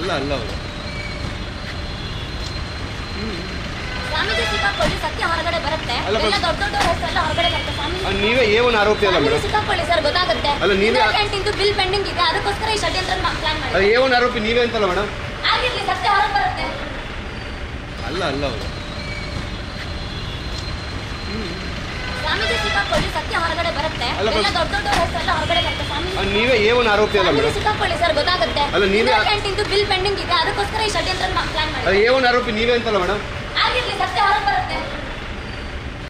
ಅಲ್ಲ ಅಲ್ಲ ಅವರು ಸ್ವಾಮೀಜಿ ಸಿಕ್ಕಾಕೊಳ್ಳಿ ಸತ್ಯ ಹೊರಗಡೆ ಬರುತ್ತೆ ಅಲ್ಲ, ಎಲ್ಲ ಬಸ್- ದೊಡ್ಡ ದೊಡ್ಡ ಹೆಸರೆಲ್ಲ ಹೊರಗಡೆ ಬರುತ್ತೆ ಸ್ವಾಮೀಜಿ ನೀವೇ ಏ ಒನ್ ಆರೋಪಿ ಅಲ್ಲ ಸ್ವಾಮೀಜಿ ಮೇಡಮ್ ಸಿಕ್ಕಾಕೊಳ್ಳಿ ಸರ್ ಗೊತ್ತಾಗುತ್ತೆ ಅಲ್ಲ, ನೀವೇ- ಕ್ಯಾಂಟೀನ್ದು ಬಿಲ್ ಪೆಂಡಿಂಗ್ ಇದೆ ಅದಕ್ಕೋಸ್ಕರ ಈ ಷಡ್ಯಂತ್ರ ಪ್ಲಾನ್ ಅದು ಮಾಡಿ ಏ ಒನ್ ಆರೋಪಿ ನೀವೇ ಅಂತಲ್ಲ ಮೇಡಮ್ ಆಗಿರ್ಲಿ ಸತ್ಯ ಹೊರಗೆ ಬರುತ್ತೆ ಅಲ್ಲ ಅಲ್ಲ ಅವರು ಸ್ವಾಮೀಜಿ ಸಿಕ್ಕಾಕೊಳ್ಳಿ ಸತ್ಯ ಹೊರಗಡೆ ಬರುತ್ತೆ ಅಲ್ಲ, ಎಲ್ಲ ಬಸ್- ದೊಡ್ಡ ದೊಡ್ಡ ಹೆಸರೆಲ್ಲ ಹೊರಗಡೆ ಬರುತ್ತೆ ಸ್ವಾಮೀಜಿ ನೀವೇ ಏ ಒನ್ ಆರೋಪಿ ಅಲ್ಲ ಸ್ವಾಮೀಜಿ ಮೇಡಮ್ ಸಿಕ್ಕಾಕೊಳ್ಳಿ ಸರ್ ಗೊತ್ತಾಗುತ್ತೆ ಅಲ್ಲ, ನೀವೇ- ಕ್ಯಾಂಟೀನ್ದು ಬಿಲ್ ಪೆಂಡಿಂಗ್ ಇದೆ ಅದಕ್ಕೋಸ್ಕರ ಈ ಷಡ್ಯಂತ್ರ ಪ್ಲಾನ್ ಅದು ಮಾಡಿ ಏ ಒನ್ ಆರೋಪಿ ನೀವೇ ಅಂತಲ್ಲ ಮೇಡಮ್ ಆಗಿರ್ಲಿ ಸತ್ಯ ಹೊರಗೆ ಬರುತ್ತೆ